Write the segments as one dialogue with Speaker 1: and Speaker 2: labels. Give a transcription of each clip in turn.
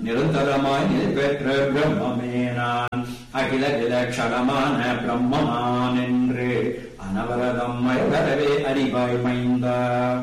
Speaker 1: நிரந்தரமாய் நிலைபெற்ற பிரம்மமே நான் அகில விலட்சணமான பிரம்மனான் என்று அனவரதம் மயவரவே அறிவாய் மைந்தா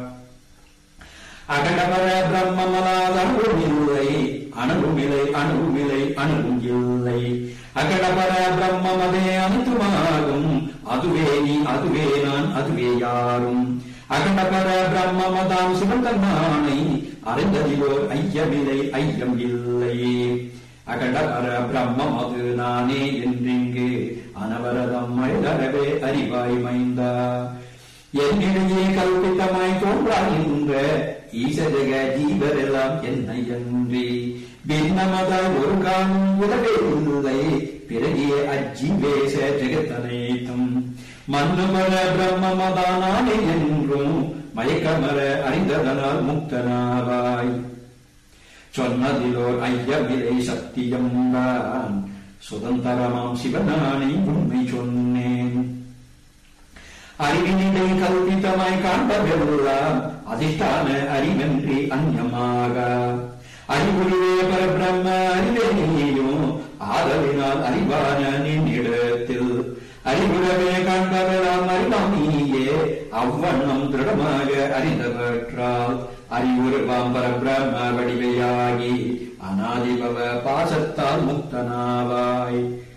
Speaker 1: அகடபர பிரம்மமலால் அணுவில்லை அணுவிலை அணுவிலை அணுவும் இல்லை அகடபர பிரம்மமதே அனுத்துமாகும் அதுவே நீ அதுவே நான் அதுவே யாரும் அகண்டபர பிரம்மமதாம் சிவந்தன்னானை அறிந்ததிலோ ஐயமில்லை ஐயம் இல்லை அகண்டபர பிரம்மம் அது நானே என்றிங்கு அனவரதம் மழவே அறிவாய் மைந்தா என்னிடையே கல்பித்தமாய் தோன்றாகின்ற ஈசஜக ஜீவரெல்லாம் என்னை அன்றி பின்னமதாய் ஒரு காலம் உலகே இல்லை பிறகிய அஜீவேச ஜெகத்தனைத்தும் மன்னுமர பிரம்மமதானானே என்றும் மயக்கமர அறிந்ததனால் முக்தனாவாய் சொன்னதிலோர் ஐயமிலை சத்தியம் தான் சுதந்திரமாம் சிவனானை உண்மை சொன்னேன் அறிவினிடை கல்பித்தமாய் காண்பதெல்லாம் அதிஷ்டான அறிவென்றி அந்யமாக அறிவுரிவே பரபிரம்ம அறிவே நீயும் ஆதலினால் அறிவான நின்னிடத்தில் அறிவுறவே காண்பதெல்லாம் அறிவாம் நீயே அவ்வண்ணம் திருடமாக அறிந்தவற்றால் அறிவுருவாம் பரபிரம்ம வடிவையாகி அநாதிபவ பாசத்தால் முக்தனாவாய்